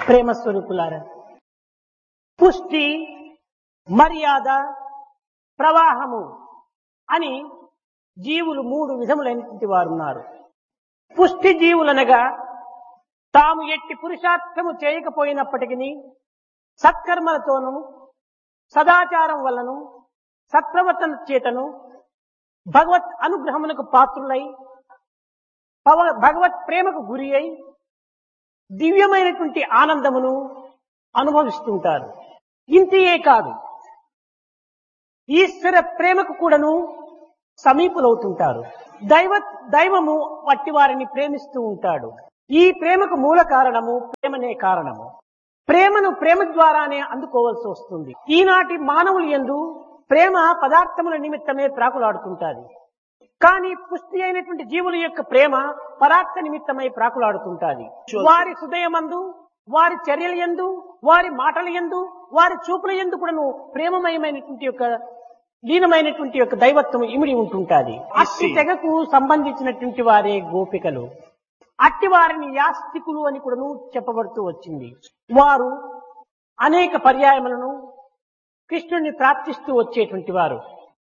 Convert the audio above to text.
ప్రేమ స్వరూపులారా పుష్టి మర్యాద ప్రవాహము అని జీవులు మూడు విధములైనటువంటి వారు ఉన్నారు పుష్టి జీవులనగా తాము ఎట్టి పురుషార్థము చేయకపోయినప్పటికీ సత్కర్మలతోనూ సదాచారం వల్లను సత్ప్రవర్తన చేతను భగవత్ అనుగ్రహమునకు పాత్రులై పవ- భగవత్ ప్రేమకు గురి అయి దివ్యమైనటువంటి ఆనందమును అనుభవిస్తుంటారు ఇంతియే కాదు ఈశ్వర ప్రేమకు కూడాను సమీపులవుతుంటారు దైవ దైవము వట్టి వారిని ప్రేమిస్తూ ఉంటాడు ఈ ప్రేమకు మూల కారణము ప్రేమనే కారణము ప్రేమను ప్రేమ ద్వారానే అందుకోవాల్సి వస్తుంది ఈనాటి మానవులు ఎందు ప్రేమ పదార్థముల నిమిత్తమే ప్రాకులాడుతుంటాది కానీ పుష్టి అయినటువంటి జీవుల యొక్క ప్రేమ పరార్థ నిమిత్తమై ప్రాకులాడుతుంటాది వారి హృదయమందు వారి చర్యల యందు వారి మాటల యందు వారి చూపుల యందు కూడాను ప్రేమమయమైనటువంటి యొక్క లీనమైనటువంటి యొక్క దైవత్వం ఇమిడి ఉంటుంటాది అట్టి తెగకు సంబంధించినటువంటి వారే గోపికలు అట్టి వారిని యాస్తికులు అని కూడాను చెప్పబడుతూ వచ్చింది వారు అనేక పర్యాయములను కృష్ణుణ్ణి ప్రార్థిస్తూ వచ్చేటువంటి వారు